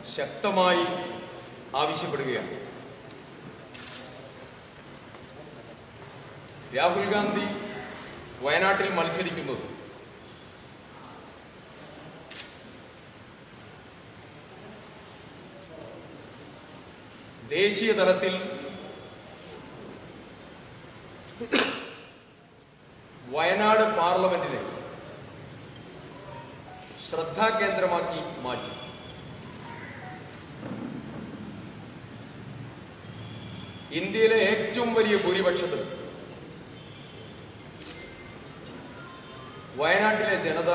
ശക്തമായി ആവശ്യപ്പെടുകയാണ് രാഹുൽ ഗാന്ധി വയനാട്ടിൽ മത്സരിക്കുന്നത് ദേശീയ തലത്തിൽ വയനാട് പാർലമെന്റിനെ ശ്രദ്ധാകേന്ദ്രമാക്കി മാറ്റി ഇന്ത്യയിലെ ഏറ്റവും വലിയ ഭൂരിപക്ഷത്തിൽ വയനാട്ടിലെ ജനത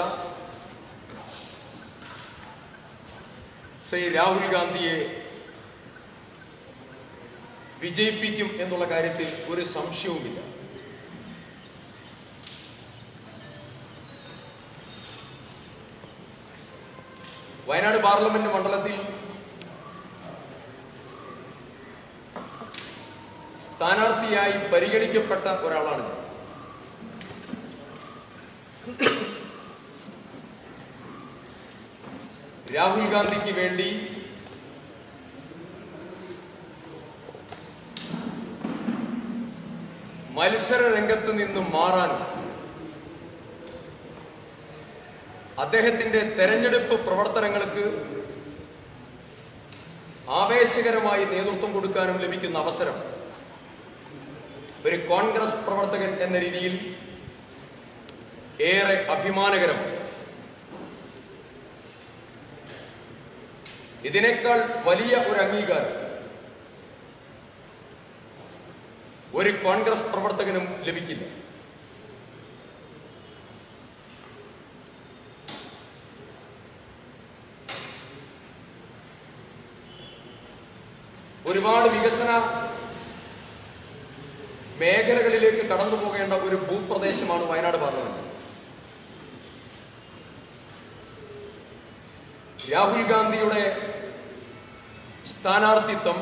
ശ്രീ രാഹുൽ ഗാന്ധിയെ വിജയിപ്പിക്കും എന്നുള്ള കാര്യത്തിൽ ഒരു സംശയവുമില്ല വയനാട് പാർലമെന്റ് മണ്ഡലത്തിൽ സ്ഥാനാർത്ഥിയായി പരിഗണിക്കപ്പെട്ട ഒരാളാണ് ഞാൻ രാഹുൽ ഗാന്ധിക്ക് വേണ്ടി മത്സര രംഗത്ത് നിന്നും മാറാനും അദ്ദേഹത്തിന്റെ തെരഞ്ഞെടുപ്പ് പ്രവർത്തനങ്ങൾക്ക് ആവേശകരമായി നേതൃത്വം കൊടുക്കാനും ലഭിക്കുന്ന അവസരം ഒരു കോൺഗ്രസ് പ്രവർത്തകൻ എന്ന രീതിയിൽ ഏറെ അഭിമാനകരമാണ് ഇതിനേക്കാൾ വലിയ ഒരു അംഗീകാരം ഒരു കോൺഗ്രസ് പ്രവർത്തകനും ലഭിക്കില്ല ഒരുപാട് വികസന മേഖലകളിലേക്ക് കടന്നു പോകേണ്ട ഒരു ഭൂപ്രദേശമാണ് വയനാട് പാർലമെന്റ് രാഹുൽ ഗാന്ധിയുടെ സ്ഥാനാർത്ഥിത്വം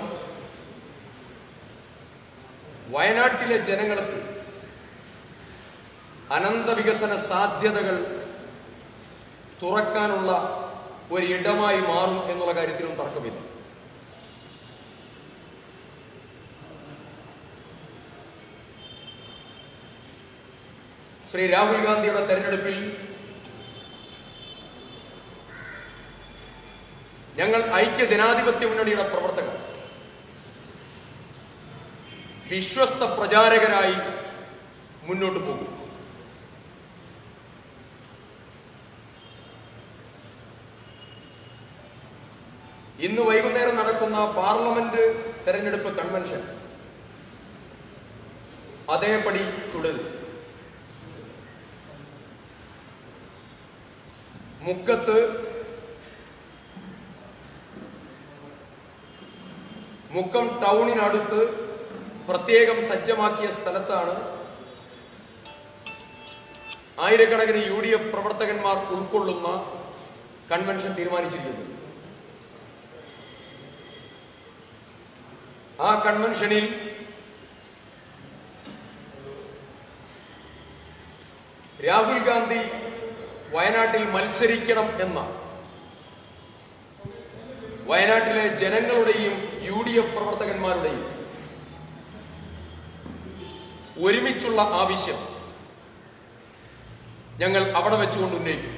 വയനാട്ടിലെ ജനങ്ങൾക്ക് അനന്ത വികസന സാധ്യതകൾ തുറക്കാനുള്ള ഒരു ഇടമായി മാറും എന്നുള്ള കാര്യത്തിലും തർക്കമില്ല ശ്രീ രാഹുൽ ഗാന്ധിയുടെ തെരഞ്ഞെടുപ്പിൽ ഞങ്ങൾ ഐക്യ ജനാധിപത്യ മുന്നണിയുടെ പ്രവർത്തകർ വിശ്വസ്ത പ്രചാരകരായി മുന്നോട്ട് പോകും ഇന്ന് വൈകുന്നേരം നടക്കുന്ന പാർലമെന്റ് തെരഞ്ഞെടുപ്പ് കൺവെൻഷൻ അതേപടി തുടരും മുക്കത്ത് മുക്കം ടൗണിനടുത്ത് പ്രത്യേകം സജ്ജമാക്കിയ സ്ഥലത്താണ് ആയിരക്കണക്കിന് യു ഡി എഫ് പ്രവർത്തകന്മാർ ഉൾക്കൊള്ളുന്ന കൺവെൻഷൻ തീരുമാനിച്ചിരിക്കുന്നത് ആ കൺവെൻഷനിൽ രാഹുൽ ഗാന്ധി വയനാട്ടിൽ മത്സരിക്കണം എന്ന വയനാട്ടിലെ ജനങ്ങളുടെയും യു ഡി എഫ് പ്രവർത്തകന്മാരുടെയും ഒരുമിച്ചുള്ള ആവശ്യം ഞങ്ങൾ അവിടെ വെച്ചുകൊണ്ട് ഉന്നയിക്കും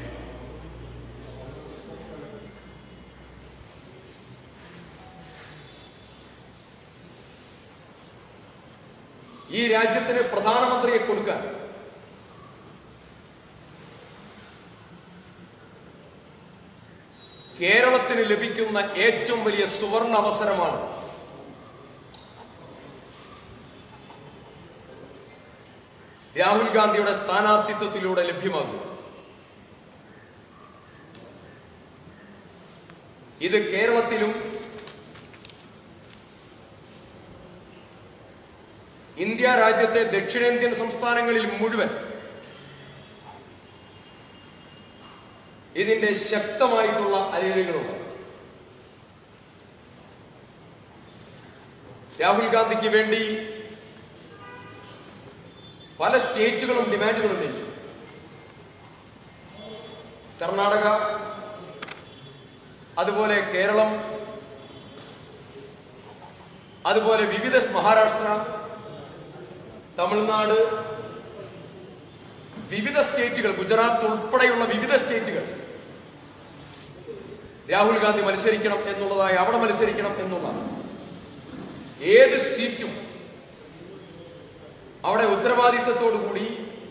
ഈ രാജ്യത്തിന് പ്രധാനമന്ത്രിയെ കൊടുക്കാൻ കേരളത്തിന് ലഭിക്കുന്ന ഏറ്റവും വലിയ സുവർണ അവസരമാണ് രാഹുൽ ഗാന്ധിയുടെ സ്ഥാനാർത്ഥിത്വത്തിലൂടെ ലഭ്യമാകുക ഇത് കേരളത്തിലും ഇന്ത്യ രാജ്യത്തെ ദക്ഷിണേന്ത്യൻ സംസ്ഥാനങ്ങളിൽ മുഴുവൻ ഇതിന്റെ ശക്തമായിട്ടുള്ള അലയലുകളുണ്ട് രാഹുൽ ഗാന്ധിക്ക് വേണ്ടി പല സ്റ്റേറ്റുകളും ഡിമാൻഡുകൾ ഉന്നയിച്ചു കർണാടക അതുപോലെ കേരളം അതുപോലെ വിവിധ മഹാരാഷ്ട്ര തമിഴ്നാട് വിവിധ സ്റ്റേറ്റുകൾ ഗുജറാത്ത് ഉൾപ്പെടെയുള്ള വിവിധ സ്റ്റേറ്റുകൾ രാഹുൽ ഗാന്ധി മത്സരിക്കണം എന്നുള്ളതായി അവിടെ മത്സരിക്കണം എന്നുള്ള ഏത് സീറ്റും അവിടെ ഉത്തരവാദിത്വത്തോടു കൂടി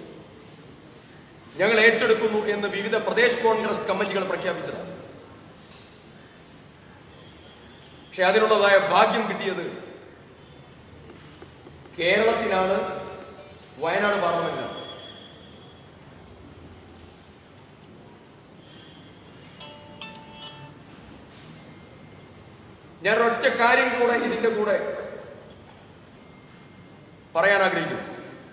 ഞങ്ങൾ ഏറ്റെടുക്കുന്നു എന്ന് വിവിധ പ്രദേശ് കോൺഗ്രസ് കമ്മിറ്റികൾ പ്രഖ്യാപിച്ചതാണ് പക്ഷെ അതിനുള്ളതായ ഭാഗ്യം കിട്ടിയത് കേരളത്തിലാണ് വയനാട് പാർലമെന്റിലാണ് ഞാൻ ഒറ്റ കാര്യം കൂടെ ഇതിന്റെ കൂടെ പറയാൻ ആഗ്രഹിക്കുന്നു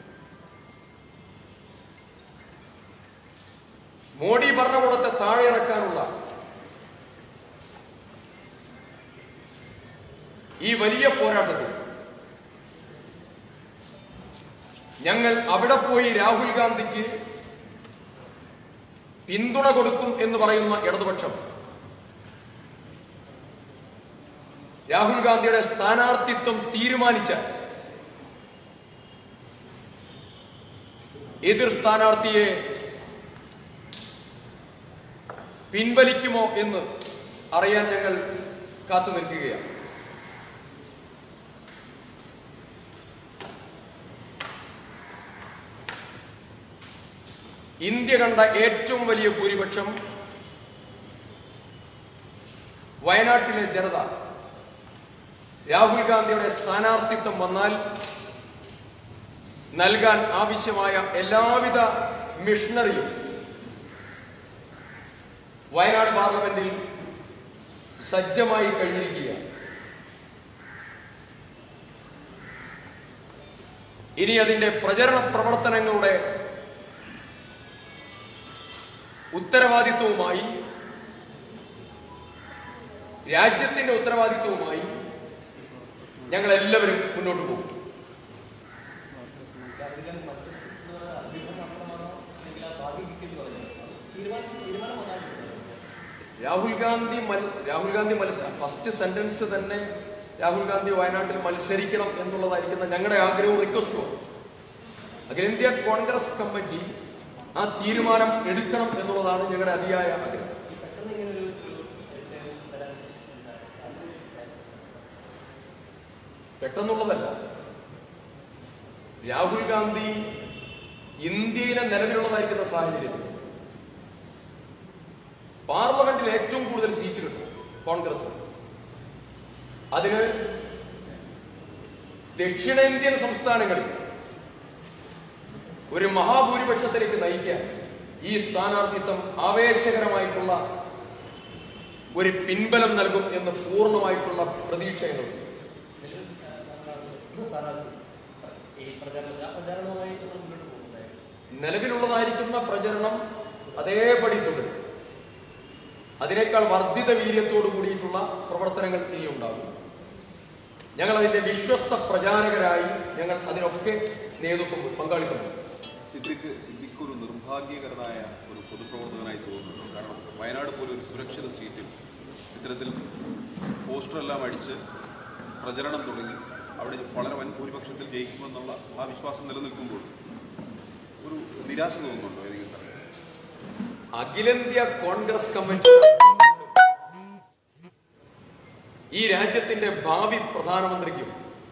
മോഡി ഭരണകൂടത്തെ താഴെ ഇറക്കാനുള്ള ഈ വലിയ പോരാട്ടത്തിൽ ഞങ്ങൾ അവിടെ പോയി രാഹുൽ ഗാന്ധിക്ക് പിന്തുണ കൊടുക്കും എന്ന് പറയുന്ന ഇടതുപക്ഷം രാഹുൽ ഗാന്ധിയുടെ സ്ഥാനാർത്ഥിത്വം തീരുമാനിച്ച എതിർ സ്ഥാനാർത്ഥിയെ പിൻവലിക്കുമോ എന്ന് അറിയാൻ ഞങ്ങൾ കാത്തു നിൽക്കുകയാണ് ഇന്ത്യ കണ്ട ഏറ്റവും വലിയ ഭൂരിപക്ഷം വയനാട്ടിലെ ജനത രാഹുൽ ഗാന്ധിയുടെ സ്ഥാനാർത്ഥിത്വം വന്നാൽ നൽകാൻ ആവശ്യമായ എല്ലാവിധ മിഷണറിയും വയനാട് പാർലമെന്റിൽ സജ്ജമായി കഴിഞ്ഞിരിക്കുകയാണ് ഇനി അതിന്റെ പ്രചരണ പ്രവർത്തനങ്ങളുടെ ഉത്തരവാദിത്വവുമായി രാജ്യത്തിന്റെ ഉത്തരവാദിത്വവുമായി ഞങ്ങൾ എല്ലാവരും മുന്നോട്ട് പോകും രാഹുൽ ഗാന്ധി മൽ- രാഹുൽ ഗാന്ധി മത്സ ഫസ്റ്റ് സെന്റൻസ് തന്നെ രാഹുൽ ഗാന്ധി വയനാട്ടിൽ മത്സരിക്കണം എന്നുള്ളതായിരിക്കുന്ന ഞങ്ങളുടെ ആഗ്രഹവും റിക്വസ്റ്റും അഖിലേന്ത്യാ കോൺഗ്രസ് കമ്മിറ്റി ആ തീരുമാനം എടുക്കണം എന്നുള്ളതാണ് ഞങ്ങളുടെ അതിയായ ആഗ്രഹം പെട്ടെന്നുള്ളതല്ല രാഹുൽ ഗാന്ധി ഇന്ത്യയിലെ നിലവിലുള്ളതായിരിക്കുന്ന സാഹചര്യത്തിൽ പാർലമെന്റിൽ ഏറ്റവും കൂടുതൽ സീറ്റ് കിട്ടും കോൺഗ്രസ് അതിന് ദക്ഷിണേന്ത്യൻ സംസ്ഥാനങ്ങളിൽ ഒരു മഹാഭൂരിപക്ഷത്തിലേക്ക് നയിക്കാൻ ഈ സ്ഥാനാർത്ഥിത്വം ആവേശകരമായിട്ടുള്ള ഒരു പിൻബലം നൽകും എന്ന് പൂർണ്ണമായിട്ടുള്ള പ്രതീക്ഷയുണ്ട് നിലവിലുള്ളതായിരിക്കുന്ന പ്രചരണം അതേപടി തുടരും അതിനേക്കാൾ വർദ്ധിത വീര്യത്തോടു കൂടിയിട്ടുള്ള പ്രവർത്തനങ്ങൾ ഇനി ഉണ്ടാകും ഞങ്ങൾ അതിന്റെ വിശ്വസ്ത പ്രചാരകരായി ഞങ്ങൾ അതിനൊക്കെ നേതൃത്വം പങ്കാളിക്കുന്നു സിദ്ദിഖ് സിദ്ദിഖ് ഒരു നിർഭാഗ്യകരനായ ഒരു പൊതുപ്രവർത്തകനായി തോന്നുന്നു കാരണം വയനാട് പോലെ ഒരു സുരക്ഷിത സീറ്റിൽ ഇത്തരത്തിൽ പോസ്റ്ററെല്ലാം അടിച്ച് പ്രചരണം തുടങ്ങി അവിടെ വളരെ വൻ ഭൂരിപക്ഷത്തിൽ ജയിക്കുമെന്നുള്ള ആ വിശ്വാസം നിലനിൽക്കുമ്പോൾ ഒരു നിരാശ തോന്നുന്നുണ്ടോ ഏതെങ്കിലും തരത്തിൽ അഖിലേന്ത്യാ കോൺഗ്രസ് കമ്മിറ്റി ഈ രാജ്യത്തിന്റെ ഭാവി പ്രധാനമന്ത്രിക്കും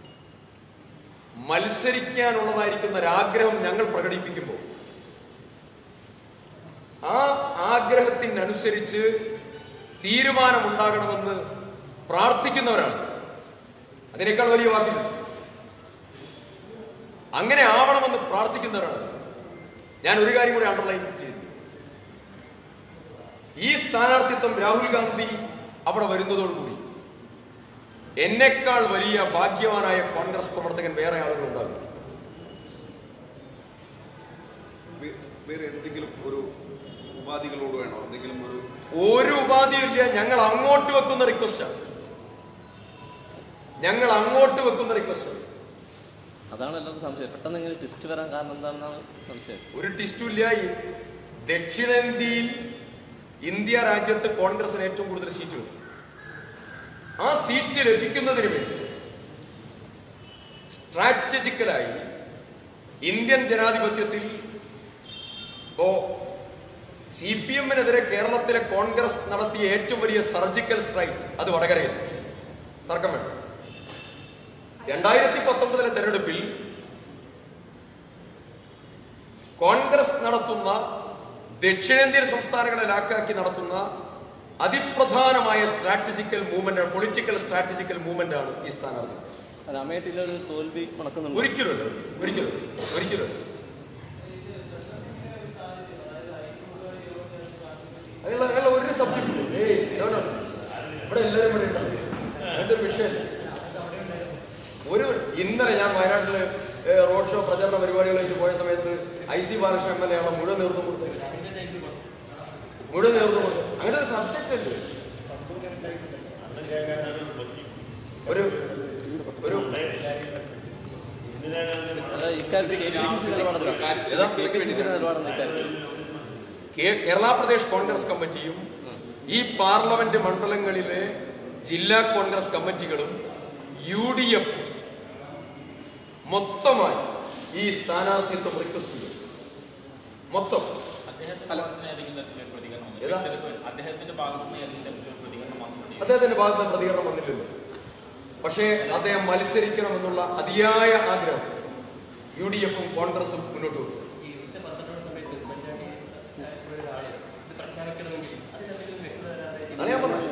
മത്സരിക്കാനുള്ളതായിരിക്കുന്ന ഒരാഗ്രഹം ഞങ്ങൾ പ്രകടിപ്പിക്കുമ്പോൾ ആ ആഗ്രഹത്തിനനുസരിച്ച് തീരുമാനമുണ്ടാകണമെന്ന് പ്രാർത്ഥിക്കുന്നവരാണ് അതിനേക്കാൾ വലിയ വാക്കില്ല അങ്ങനെ ആവണമെന്ന് പ്രാർത്ഥിക്കുന്നവരാണ് ഞാൻ ഒരു കാര്യം കൂടി അണ്ടർലൈൻ ചെയ്തു ഈ സ്ഥാനാർത്ഥിത്വം രാഹുൽ ഗാന്ധി അവിടെ വരുന്നതോടുകൂടി എന്നെക്കാൾ വലിയ ഭാഗ്യവാനായ കോൺഗ്രസ് പ്രവർത്തകൻ വേറെ ആളുകളുണ്ടാകും വേ- വേറെ എന്തെങ്കിലും ഒരു ഉപാധികളോട് വേണോ എന്തെങ്കിലും ഒരു ഒരു ഉപാധിയും ഇല്ല ഞങ്ങൾ അങ്ങോട്ട് വെക്കുന്ന റിക്വസ്റ്റാണ് ഞങ്ങൾ അങ്ങോട്ട് വെക്കുന്ന റിക്വസ്റ്റ് അതാണ് എല്ലാവർക്കും സംശയം പെട്ടെന്ന് ഇങ്ങനെ ട്വിസ്റ്റ് വരാൻ കാരണം എന്താണെന്നാണ് സംശയം ഒരു ടിസ്റ്റും ഇല്ല ഈ ദക്ഷിണേന്ത്യയിൽ ഇന്ത്യ രാജ്യത്ത് കോൺഗ്രസിന് ഏറ്റവും കൂടുതൽ സീറ്റ് കിട്ടും ആ സീറ്റ് ലഭിക്കുന്നതിന് വേണ്ടി സ്ട്രാറ്റജിക്കലായി ഇന്ത്യൻ ജനാധിപത്യത്തിൽ ഇപ്പോ സി പി എമ്മിനെതിരെ കേരളത്തിലെ കോൺഗ്രസ് നടത്തിയ ഏറ്റവും വലിയ സർജിക്കൽ സ്ട്രൈക്ക് അത് വടകരയിൽ തർക്കം വേണ്ട രണ്ടായിരത്തി പത്തൊമ്പതിലെ തെരഞ്ഞെടുപ്പിൽ കോൺഗ്രസ് നടത്തുന്ന ദക്ഷിണേന്ത്യൻ സംസ്ഥാനങ്ങളെ ലാക്കാക്കി നടത്തുന്ന അതിപ്രധാനമായ strategical movement political strategical movement ആണ് ഈ സ്ഥാനാർത്ഥി അല്ല അമേഠിയിലൊരു തോൽവി മണക്കുന്നുണ്ട് ഒരിക്കലുമല്ല ഒരിക്കലും ഒരിക്കലും അങ്ങനെയുള്ള അങ്ങനെയുള്ള ഒരു സബ്ജക്റ്റ് ഏയ് no, no. ഇവിടെ എല്ലാവരും ഇവിടെ ഉണ്ടാവും അങ്ങനത്തെ ഒരു വിഷയമല്ല ഒരു ഇന്നലെ ഞാൻ വയനാട്ടില് ഏഹ്, റോഡ് ഷോ പ്രചരണ പരിപാടികളായിട്ട് പോയ സമയത്ത് I C Balakrishnan M L A ആണ് മുഴുവൻ നേതൃത്വം കൊടുത്തത് മുഴുവൻ നേതൃത്വം കൊടുത്തത് അങ്ങനെ ഒരു സബ്ജക്റ്റ് അല്ലേ ഒരു ഒരു അല്ല ഇക്കാര്യത്തിൽ കെ പി സി സി നിലപാടല്ല ഏതാ? കെ പി സി സി നിലപാടെന്ന് ഇക്കാര്യത്തിൽ കേ- കേരള പ്രദേശ് കോൺഗ്രസ് കമ്മിറ്റിയും ഈ പാർലമെന്റ് മണ്ഡലങ്ങളിലെ ജില്ലാ കോൺഗ്രസ് കമ്മിറ്റികളും യു ഡി എഫ് മൊത്തമായി ഈ സ്ഥാനാർത്ഥിത്വം റിക്വസ്റ്റ് ചെയ്തു മൊത്തം ഏതാ? അദ്ദേഹത്തിന്റെ ഭാഗത്തുനിന്ന് ഏതെങ്കിലും തരത്തിലുള്ള പ്രതികരണം വന്നിട്ടുണ്ടെങ്കിൽ അദ്ദേഹത്തിന്റെ ഭാഗത്ത് നിന്ന് പ്രതികരണം വന്നില്ലല്ലോ പക്ഷേ അദ്ദേഹം മത്സരിക്കണമെന്നുള്ള അതിയായ ആഗ്രഹം യു ഡി എഫും കോൺഗ്രസും മുന്നോട്ട് വെക്കും ഈ ഉച്ച പന്ത്രണ്ടോട് സമയത്ത് ഉമ്മൻചാണ്ടി ഒരു ആള് ഇത് പ്രഖ്യാപിക്കണമെങ്കിൽ അതിനകത്ത് വ്യക്തത വരാതെ അതാണ് ഞാൻ പറഞ്ഞത്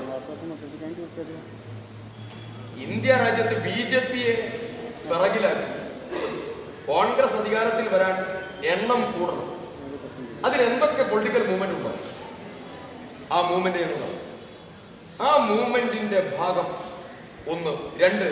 ഇന്ത്യ രാജ്യത്ത് ബി ജെ പിയെ പിറകിലാക്കി കോൺഗ്രസ് അധികാരത്തിൽ വരാൻ എണ്ണം കൂടണം അതിനെന്തൊക്കെ പൊളിറ്റിക്കൽ മൂവ്മെന്റ് ഉണ്ടാവും ആ മൂവ്മെന്റ് എന്നുള്ളത് ആ മൂവ്മെന്റിന്റെ ഭാഗം ഒന്ന് രണ്ട്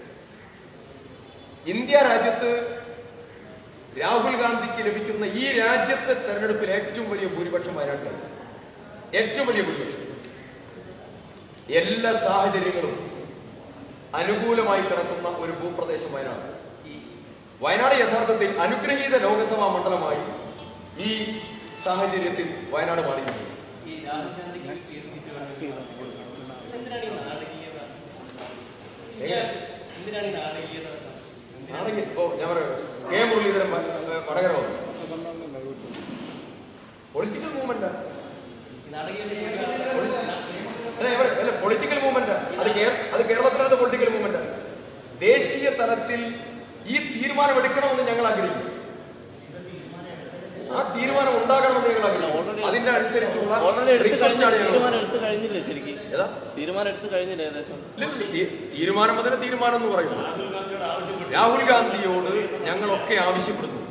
ഇന്ത്യ രാജ്യത്ത് രാഹുൽ ഗാന്ധിക്ക് ലഭിക്കുന്ന ഈ രാജ്യത്തെ തെരഞ്ഞെടുപ്പിൽ ഏറ്റവും വലിയ ഭൂരിപക്ഷം വയനാട്ടിലാണ് ഏറ്റവും വലിയ ഭൂരിപക്ഷം എല്ലാ സാഹചര്യങ്ങളും അനുകൂലമായി കിടക്കുന്ന ഒരു ഭൂപ്രദേശം വയനാട് വയനാട് യഥാർത്ഥത്തിൽ അനുഗ്രഹീത ലോകസഭാ മണ്ഡലമായി ഈ സാഹചര്യത്തിൽ വയനാട് മാറിയിരിക്കുന്നു ഈ രാഹുൽ ഗാന്ധിക്ക് ഏത് സീറ്റ് വേണമെങ്കിൽ എന്തിനാണ് ഈ നാടകീയത എങ്ങനെ? എന്തിനാണ് ഈ നാടകീയത ആണെങ്കിൽ ഇപ്പോ ഞാൻ പറയാം കെ മുരളീധരൻ വ- ഏഹ് വടകര വന്നു പൊളിറ്റിക്കൽ മൂവ്മെന്റ് ഈ നാടകീയത അല്ല ഇവിടെ അല്ല പൊളിറ്റിക്കൽ മൂവ്മെന്റ് അത് കേര- അത് കേരളത്തിനകത്ത് പൊളിറ്റിക്കൽ മൂവ്മെന്റ് ദേശീയ തലത്തിൽ ഈ തീരുമാനം എടുക്കണമെന്ന് ഞങ്ങൾ ആഗ്രഹിക്കുന്നു ആ തീരുമാനം ഉണ്ടാകണമെന്ന് ഞങ്ങൾ ആഗ്രഹിക്കുന്നു അതിന്റെ അനുസരിച്ചുള്ള ഓൾറെഡി എടുത്ത് റിക്വസ്റ്റ് ആണ് കഴിഞ്ഞ ഞങ്ങൾ തീരുമാനം എടുത്ത് കഴിഞ്ഞില്ലേ ശരിക്കും ഏതാ തീരുമാനം എടുത്ത് കഴിഞ്ഞില്ലേ ഏകദേശം ഇല്ല, ഇല്ല, തീ- തീരുമാനം അതിന് തീരുമാനം എന്ന് പറയുന്നു രാഹുൽ ഗാന്ധിയോട് ഞങ്ങളൊക്കെ ആവശ്യപ്പെടുന്നു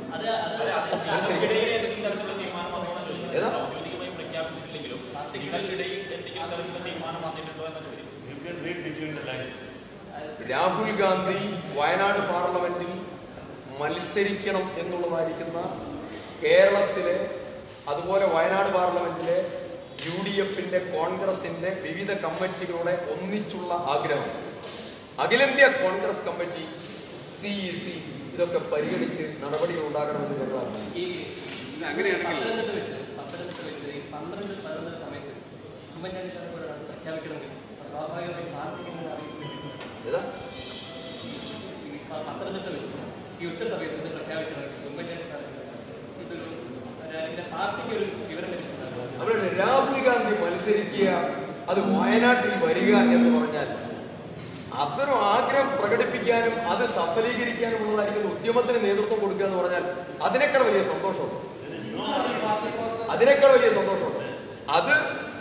ഏതാ ഔദ്യോഗികമായി പ്രഖ്യാപിച്ചിട്ടില്ലെങ്കിലും നിങ്ങൾക്കിടയിൽ എന്തെങ്കിലും തരത്തിലുള്ള തീരുമാനം വന്നിട്ടുണ്ടോ എന്ന ചോദ്യം രാഹുൽ ഗാന്ധി വയനാട് പാർലമെന്റിൽ മത്സരിക്കണം എന്നുള്ളതായിരിക്കുന്ന കേരളത്തിലെ അതുപോലെ വയനാട് പാർലമെന്റിലെ യു ഡി എഫിന്റെ കോൺഗ്രസിന്റെ വിവിധ കമ്മിറ്റികളുടെ ഒന്നിച്ചുള്ള ആഗ്രഹം അഖിലേന്ത്യാ Congress committee C E C ഇതൊക്കെ പരിഗണിച്ച് നടപടികൾ ഉണ്ടാകണമെന്ന് ഞങ്ങൾ ആഗ്രഹിക്കുന്നു. ഈ പിന്നെ അങ്ങനെയാണെങ്കിൽ പത്തനംതിട്ട വെച്ച് പത്തനംതിട്ട വെച്ച് ഈ പന്ത്രണ്ട് പതിനൊന്നര സമയത്ത് ഉമ്മൻചാണ്ടി സാർ ഒരു ആൾ പ്രഖ്യാപിക്കണമെങ്കിൽ സ്വാഭാവികമായി പാർട്ടിക്ക് ഇങ്ങനെ അറിയിക്കുന്നു ഏതാ ഈ പ- പത്തനംതിട്ട വെച്ച് ഈ ഉച്ച സമയത്ത് ഇത് പ്രഖ്യാപിക്കണമെങ്കിൽ ഉമ്മൻചാണ്ടി സാർ ഇതൊരു ഒരു- ഇതിന്റെ പാർട്ടിക്ക് ഒരു വിവരം ലഭിച്ചിട്ടുണ്ടാകും അവിടെ രാഹുൽ ഗാന്ധി മത്സരിക്കുക അത് വയനാട്ടിൽ വരിക എന്ന് പറഞ്ഞാൽ അതൊരു ആഗ്രഹം പ്രകടിപ്പിക്കാനും അത് സഫലീകരിക്കാനും ഉള്ളതായിരിക്കുന്ന ഉദ്യമത്തിന് നേതൃത്വം കൊടുക്കുക എന്ന് പറഞ്ഞാൽ അതിനേക്കാൾ വലിയ സന്തോഷമുണ്ട് അതിനേക്കാൾ വലിയ സന്തോഷമുണ്ട് അത്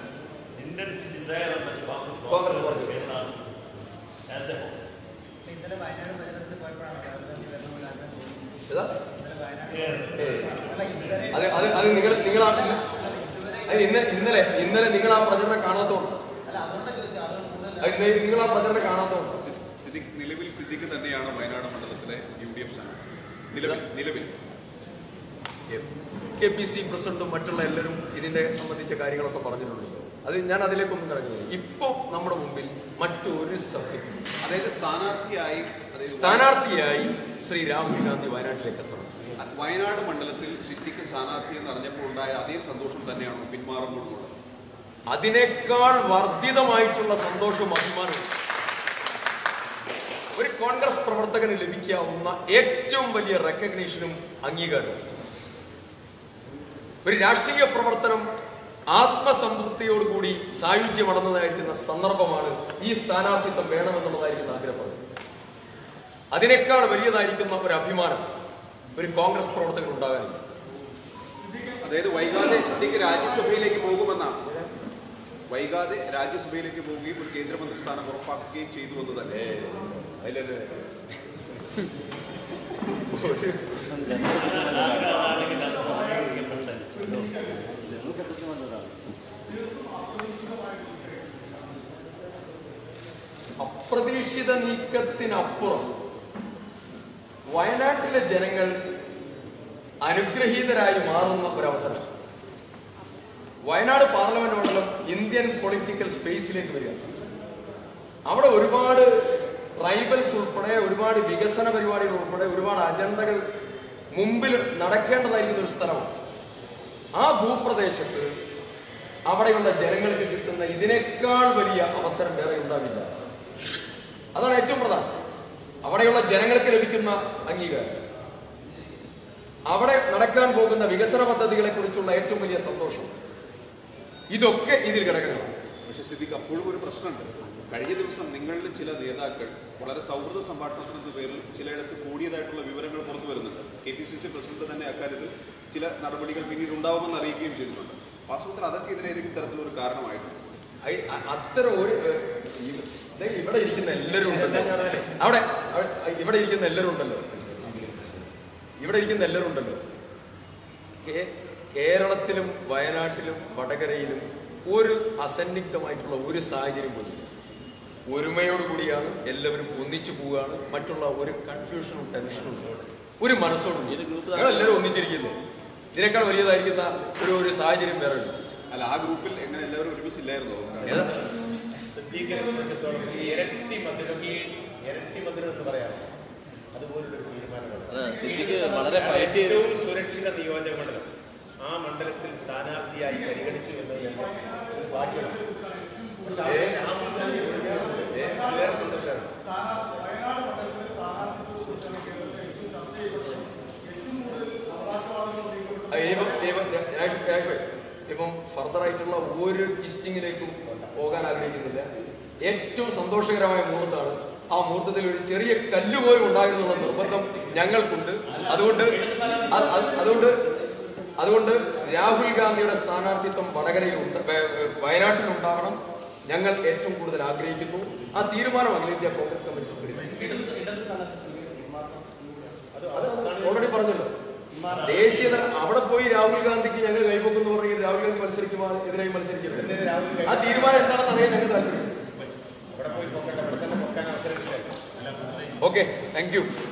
കോൺഗ്രസ് പറഞ്ഞു ഏതാ? ഏയ്. അത് അത് അത് നിങ്ങൾ നിങ്ങൾ ആ അത് ഇന്ന് ഇന്നലെ ഇന്നലെ നിങ്ങൾ ആ പ്രചരണം കാണാത്തോണ്ട് അത് ഇന്ന് നിങ്ങൾ ആ പ്രചരണം കാണാത്തോണ്ട് സി- സിദ്ദിഖ് നിലവിൽ സിദ്ദിഖ് തന്നെയാണ് വയനാട് മണ്ഡലത്തിലെ യു ഡി എഫ് സ്ഥാനാർത്ഥി നിലവിൽ നിലവിൽ കെ പി സി പ്രസിഡന്റും മറ്റുള്ള എല്ലാവരും ഇതിന്റെ സംബന്ധിച്ച കാര്യങ്ങളൊക്കെ പറഞ്ഞിട്ടുണ്ട് അത് ഞാൻ അതിലേക്കൊന്നും കിടക്കുന്നില്ല ഇപ്പൊ നമ്മുടെ മുമ്പിൽ മറ്റൊരു സബ്ജക്ട് അതായത് സ്ഥാനാർത്ഥിയായി അതായത് സ്ഥാനാർത്ഥിയായി ശ്രീ രാഹുൽ ഗാന്ധി വയനാട്ടിലേക്ക് എത്തണം വയനാട് മണ്ഡലത്തിൽ സിദ്ദിഖ് സ്ഥാനാർത്ഥി എന്ന് അറിഞ്ഞപ്പോൾ ഉണ്ടായ അതേ സന്തോഷം തന്നെയാണ് പിന്മാറുമ്പോഴുള്ളത് അതിനേക്കാൾ വർദ്ധിതമായിട്ടുള്ള സന്തോഷവും അഭിമാനവും ഒരു കോൺഗ്രസ് പ്രവർത്തകന് ലഭിക്കാവുന്ന ഏറ്റവും വലിയ റെക്കഗ്നീഷനും അംഗീകാരവും ഒരു രാഷ്ട്രീയ പ്രവർത്തനം ആത്മസംതൃപ്തിയോടുകൂടി സായുജ്യമടന്നതായിരിക്കുന്ന സന്ദർഭമാണ് ഈ സ്ഥാനാർത്ഥിത്വം വേണമെന്നുള്ളതായിരിക്കുന്ന ആഗ്രഹം അതിനേക്കാൾ വലിയതായിരിക്കുന്ന ഒരു അഭിമാനം ഒരു കോൺഗ്രസ് പ്രവർത്തകൻ ഉണ്ടാകാനില്ല അതായത് വൈകാതെ സിദ്ദിഖ് രാജ്യസഭയിലേക്ക് പോകുമെന്നാണ് വൈകാതെ രാജ്യസഭയിലേക്ക് പോവുകയും ഒരു കേന്ദ്രമന്ത്രി സ്ഥാനം ഉറപ്പാക്കുകയും ചെയ്തു എന്ന് തന്നെ ഏ, അതിലല്ലേ ഒരു അപ്രതീക്ഷിത നീക്കത്തിനപ്പുറം വയനാട്ടിലെ ജനങ്ങൾ അനുഗ്രഹീതരായി മാറുന്ന ഒരവസരം വയനാട് പാർലമെന്റ് മണ്ഡലം ഇന്ത്യൻ പൊളിറ്റിക്കൽ സ്പേസിലേക്ക് വരിക അവിടെ ഒരുപാട് ട്രൈബൽസ് ഉൾപ്പെടെ ഒരുപാട് വികസന പരിപാടികൾ ഉൾപ്പെടെ ഒരുപാട് അജണ്ടകൾ മുമ്പിൽ നടക്കേണ്ടതായിരിക്കുന്ന ഒരു സ്ഥലമാണ് ആ ഭൂപ്രദേശത്ത് അവിടെയുള്ള ജനങ്ങൾക്ക് കിട്ടുന്ന ഇതിനേക്കാൾ വലിയ അവസരം വേറെ ഉണ്ടാവില്ല അതാണ് ഏറ്റവും പ്രധാനം അവിടെയുള്ള ജനങ്ങൾക്ക് ലഭിക്കുന്ന അംഗീകാരം അവിടെ നടക്കാൻ പോകുന്ന വികസന പദ്ധതികളെ കുറിച്ചുള്ള ഏറ്റവും വലിയ സന്തോഷം ഇതൊക്കെ ഇതിൽ ഘടകങ്ങളാണ് പക്ഷെ സിദ്ദിഖ് അപ്പോഴും ഒരു പ്രശ്നമുണ്ട് കഴിഞ്ഞ ദിവസം നിങ്ങളിൽ ചില നേതാക്കൾ വളരെ സൗഹൃദ സംഭാഷണത്തിന്റെ പേരിൽ ചിലയിടത്ത് കൂടിയതായിട്ടുള്ള വിവരങ്ങൾ പുറത്തു വരുന്നുണ്ട് K P C C president തന്നെ അക്കാര്യത്തിൽ ചില നടപടികൾ പിന്നീട് ഉണ്ടാവുമെന്ന് അറിയിക്കുകയും ചെയ്തിട്ടുണ്ട് വാസ്തവത്തിൽ അതൊക്കെ ഇതിന് ഏതെങ്കിലും തരത്തിലൊരു കാരണമായിട്ടുണ്ട് ഐ- അ- അത്തരം ഒരു ഏഹ്, ഈ- ദേ ഇവിടെ ഇരിക്കുന്ന എല്ലാവരും ഉണ്ടല്ലോ അവിടെ അവിടെ- ഇവിടെ ഇരിക്കുന്ന എല്ലാവരും ഉണ്ടല്ലോ ഇവിടെ ഇരിക്കുന്ന എല്ലാവരും ഉണ്ടല്ലോ കേ- കേരളത്തിലും വയനാട്ടിലും വടകരയിലും ഒരു അസന്നിഗ്ധമായിട്ടുള്ള ഒരു സാഹചര്യം പോലും ഇല്ല. ഒരുമയോടുകൂടിയാണ് എല്ലാവരും ഒന്നിച്ചു പോവുകയാണ് മറ്റുള്ള ഒരു കൺഫ്യൂഷനും ടെൻഷനും ഇല്ല. ഒരു മനസ്സോടും ഈ ഒരു ഗ്രൂപ്പ് ഞങ്ങൾ എല്ലാവരും ഒന്നിച്ചിരിക്കുന്നത് ഇതിനേക്കാൾ വലിയതായിരിക്കുന്ന ഒരു ഒരു സാഹചര്യം വേറെ ഇല്ല അല്ല ആ ഗ്രൂപ്പിൽ എങ്ങനെ എല്ലാവരും ഒരുമിച്ചില്ലായിരുന്നോ ഏതാ സിദ്ദീഖിനെ സംബന്ധിച്ചിടത്തോളം ഈ ഇരട്ടി മധുരം ഇരട്ടി മധുരം എന്ന് പറയാം അതുപോലുള്ളൊരു തീരുമാനമാണ് അതെ സിദ്ദിഖ് വളരെ ഫൈറ്റ് ചെയ്ത് ഏറ്റവും സുരക്ഷിത നിയോജക മണ്ഡലം ആ മണ്ഡലത്തിൽ സ്ഥാനാർത്ഥിയായി പരിഗണിച്ചു എന്നത് തന്നെ ഒരു ഭാഗ്യമാണ് പക്ഷെ അവിടെ രാഹുൽ ഗാന്ധി ഒഴിഞ്ഞത് വേറെ സന്തോഷമാണ് ഇപ്പം ഇപ്പം രാജ് രാജ് ഭായ്, ഇപ്പം ഫർദർ ആയിട്ടുള്ള ഒരു ടിസ്റ്റിങ്ങിലേക്കും പോകാൻ ആഗ്രഹിക്കുന്നില്ല ഏറ്റവും സന്തോഷകരമായ മുഹൂർത്തമാണ് ആ മുഹൂർത്തത്തിൽ ഒരു ചെറിയ കല്ല് പോലും ഉണ്ടായിരുന്നുള്ള നിർബന്ധം ഞങ്ങൾക്കുണ്ട് അതുകൊണ്ട് അത്- അത്- അതുകൊണ്ട് അതുകൊണ്ട് രാഹുൽ ഗാന്ധിയുടെ സ്ഥാനാർത്ഥിത്വം വടകരയിലുണ്ട് വ- വ- വയനാട്ടിലുണ്ടാവണം ഞങ്ങൾ ഏറ്റവും കൂടുതൽ ആഗ്രഹിക്കുന്നു ആ തീരുമാനം അഖിലേന്ത്യാ കോൺഗ്രസ് കമ്മിറ്റി ഓൾറെഡി പറഞ്ഞല്ലോ ദേശീയ തല അവിടെ പോയി രാഹുൽ ഗാന്ധിക്ക് ഞങ്ങൾ കൈപ്പൊക്കുന്നു പറഞ്ഞെങ്കിൽ രാഹുൽ ഗാന്ധി മത്സരിക്കുമോ എതിരായി മത്സരിക്കുന്നത് ആ തീരുമാനം എന്താണെന്ന് അറിയാൻ ഞങ്ങൾ താല്പര്യം അവിടെ പോയി പൊക്കണ്ട അവിടെ തന്നെ പൊക്കാൻ അവസരം കിട്ടില്ല ഓക്കെ താങ്ക് യു